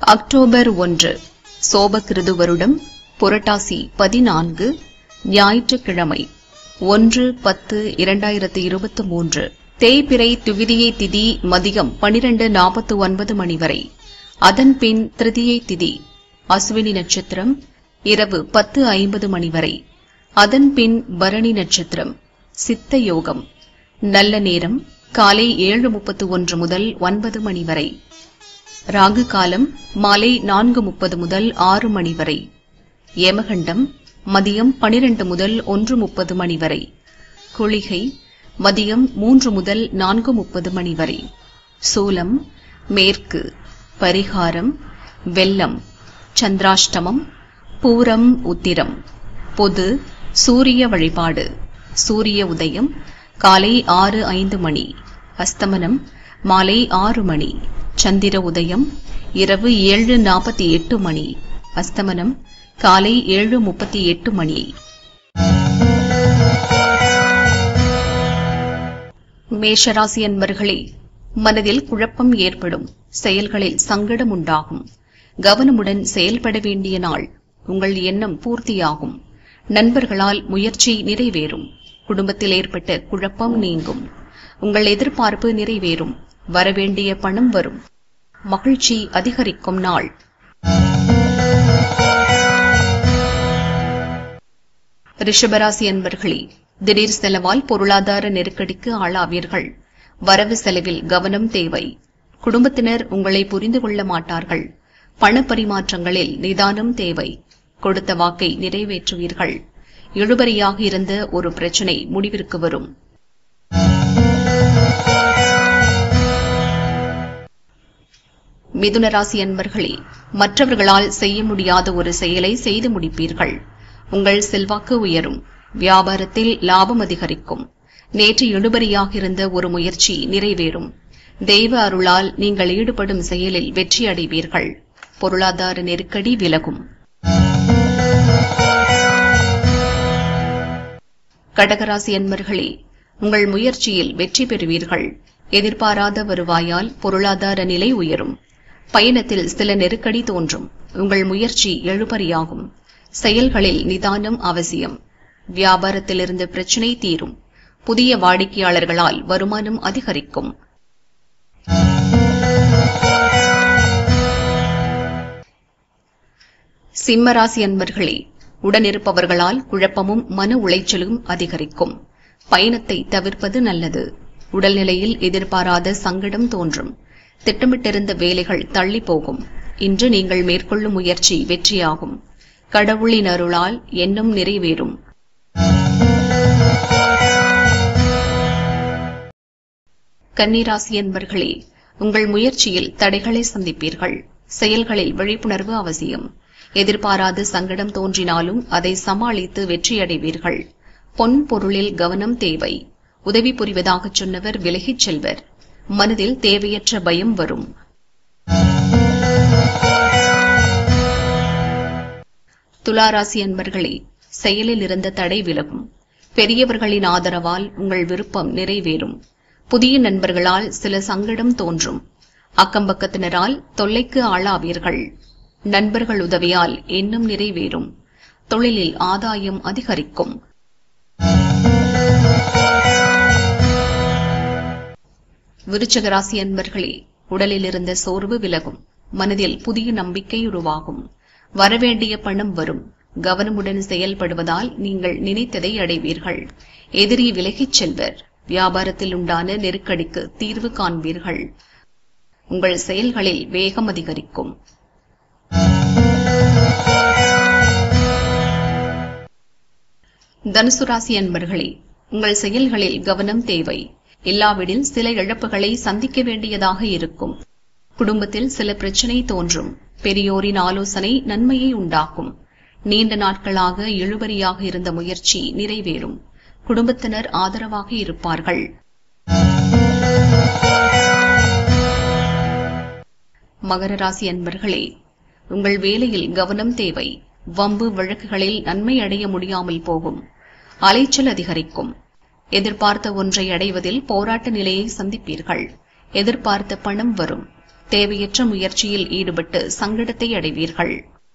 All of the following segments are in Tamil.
அக்டோபர் ஒன்று சோபகிருது வருடம் புரட்டாசி பதினான்கு ஞாயிற்றுக்கிழமை ஒன்று பத்து இரண்டாயிரத்து இருபத்து மூன்று தேய்பிறை துவிதியை திதி மதியம் பனிரெண்டு நாற்பத்து ஒன்பது மணி வரை அதன்பின் திருதியை திதி அஸ்வினி நட்சத்திரம் இரவு பத்து ஐம்பது மணி வரை அதன்பின் பரணி நட்சத்திரம் சித்த யோகம் நல்ல நேரம் காலை ஏழு முப்பத்து ஒன்று முதல் ஒன்பது மணி வரை ராகு காலம் மாலை நான்கு முப்பது முதல் ஆறு மணி வரை யமகண்டம் மதியம் பனிரெண்டு முதல் ஒன்று முப்பது மணி வரை குளிகை மதியம் மூன்று முதல் நான்கு முப்பது மணி வரை சூலம் மேற்கு பரிகாரம் வெள்ளம் சந்திராஷ்டமம் பூரம் உத்திரம் பொது சூரிய வழிபாடு சூரிய உதயம் காலை ஆறு ஐந்து மணி அஸ்தமனம் மாலை ஆறு மணி சந்திர உதயம் இரவு ஏழு நாற்பத்தி எட்டு மணி அஸ்தமனம் காலை ஏழு முப்பத்தி எட்டு மணி மேஷராசி அன்பர்களே மனதில் குழப்பம் ஏற்படும் செயல்களில் சங்கடம் உண்டாகும் கவனமுடன் செயல்பட வேண்டிய நாள் உங்கள் எண்ணம் பூர்த்தியாகும் நண்பர்களால் முயற்சி நிறைவேறும் குடும்பத்தில் ஏற்பட்ட குழப்பம் நீங்கும் உங்கள் எதிர்பார்ப்பு நிறைவேறும் வரவேண்டிய பணம் வரும் மகிழ்ச்சி அதிகரிக்கும் நாள் ரிஷபராசி அன்பர்களே திடீர் செலவால் பொருளாதார நெருக்கடிக்கு ஆளாவீர்கள் வரவு செலவில் கவனம் தேவை குடும்பத்தினர் உங்களை புரிந்து கொள்ள மாட்டார்கள் பண பரிமாற்றங்களில் நிதானம் தேவை கொடுத்த வாக்கை நிறைவேற்றுவீர்கள் இழுபறியாக இருந்த ஒரு பிரச்சினை முடிவிற்கு வரும் மிதுன ராசி அன்பர்களே மற்றவர்களால் செய்ய முடியாத ஒரு செயலை செய்து முடிப்பீர்கள் உங்கள் செல்வாக்கு உயரும் வியாபாரத்தில் லாபம் அதிகரிக்கும் நேற்று இழுபறியாக இருந்த ஒரு முயற்சி நிறைவேறும் தெய்வ அருளால் நீங்கள் ஈடுபடும் செயலில் வெற்றி அடைவீர்கள் பொருளாதார நெருக்கடி விலகும் கடகராசி அன்பர்களே உங்கள் முயற்சியில் வெற்றி பெறுவீர்கள் எதிர்பாராத வருவாயால் பொருளாதார நிலை உயரும் பயணத்தில் சில நெருக்கடி தோன்றும் உங்கள் முயற்சி எழுபறியாகும் செயல்களில் நிதானம் அவசியம் வியாபாரத்திலிருந்து பிரச்சினை தீரும் புதிய வாடிக்கையாளர்களால் வருமானம் அதிகரிக்கும் சிம்மராசி அன்பர்களே உடனிருப்பவர்களால் குழப்பமும் மன உளைச்சலும் அதிகரிக்கும் பயணத்தை தவிர்ப்பது நல்லது உடல்நிலையில் எதிர்பாராத சங்கடம் தோன்றும் திட்டமிட்டிருந்த வேலைகள் தள்ளி போகும் இன்று நீங்கள் மேற்கொள்ளும் முயற்சி வெற்றியாகும் கடவுளின் அருளால் எண்ணம் நிறைவேறும் கன்னிராசி என்பர்களே உங்கள் முயற்சியில் தடைகளை சந்திப்பீர்கள் செயல்களில் விழிப்புணர்வு அவசியம் எதிர்பாராத சங்கடம் தோன்றினாலும் அதை சமாளித்து வெற்றியடைவீர்கள் பொன் பொருளில் கவனம் தேவை உதவி புரிவதாகச் சொன்னவர் விலகிச் செல்வர் மனதில் தேவையற்ற பயம் வரும் துளாராசி அன்பர்களே செயலில் இருந்த தடை விலகும் பெரியவர்களின் ஆதரவால் உங்கள் விருப்பம் நிறைவேறும் புதிய நண்பர்களால் சில சங்கடம் தோன்றும் அக்கம்பக்கத்தினரால் தொல்லைக்கு ஆளாவீர்கள் நண்பர்கள் உதவியால் எண்ணம் நிறைவேறும் தொழிலில் ஆதாயம் அதிகரிக்கும் விருச்சகராசி அன்பர்களே உடலில் இருந்த சோர்வு விலகும் மனதில் புதிய நம்பிக்கை உருவாகும் வரவேண்டிய பணம் வரும் கவனமுடன் செயல்படுவதால் நீங்கள் நினைத்ததை அடைவீர்கள் எதிரி விலகிச் செல்வர் வியாபாரத்தில் உண்டான நெருக்கடிக்கு தீர்வு காண்பீர்கள் உங்கள் செயல்களில் வேகம் அதிகரிக்கும் தனுசு ராசி அன்பர்களே உங்கள் செயல்களில் கவனம் தேவை இல்லாவிடில் சில இழப்புகளை சந்திக்க வேண்டியதாக இருக்கும் குடும்பத்தில் சில பிரச்சினை தோன்றும் பெரியோரின் ஆலோசனை நன்மையை உண்டாக்கும் நீண்ட நாட்களாக இழுபறியாக இருந்த முயற்சி நிறைவேறும் குடும்பத்தினர் ஆதரவாக இருப்பார்கள் மகர ராசி அன்பர்களே உங்கள் வேலையில் கவனம் தேவை வம்பு வழக்குகளில் நன்மை அடைய முடியாமல் போகும் அலைச்சல் அதிகரிக்கும் எதிர்பார்த்த ஒன்றை அடைவதில் போராட்ட நிலையை சந்திப்பீர்கள் எதிர்பார்த்த பணம் வரும் தேவையற்ற முயற்சியில் ஈடுபட்டு சங்கடத்தை அடைவீர்கள்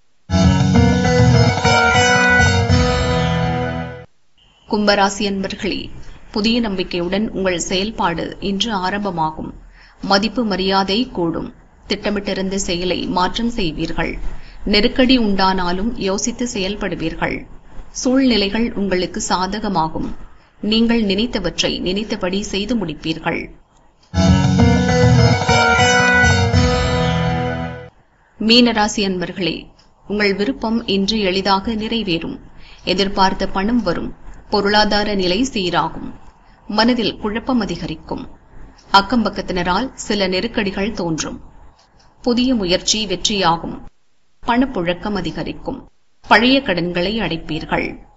கும்பராசி அன்பர்களே புதிய நம்பிக்கையுடன் உங்கள் செயல்பாடு இன்று ஆரம்பமாகும் மதிப்பு மரியாதை கூடும் திட்டமிட்டிருந்த செயலை மாற்றம் செய்வீர்கள் நெருக்கடி உண்டானாலும் யோசித்து செயல்படுவீர்கள் சூழ்நிலைகள் உங்களுக்கு சாதகமாகும் நீங்கள் நினைத்தவற்றை நினைத்தபடி செய்து முடிப்பீர்கள் மீனராசி அன்பர்களே உங்கள் விருப்பம் இன்று எளிதாக நிறைவேறும் எதிர்பார்த்த பணம் வரும் பொருளாதார நிலை சீராகும் மனதில் குழப்பம் அதிகரிக்கும் அக்கம்பக்கத்தினரால் சில நெருக்கடிகள் தோன்றும் புதிய முயற்சி வெற்றியாகும் பணப்புழக்கம் அதிகரிக்கும் பழைய கடன்களை அடைப்பீர்கள்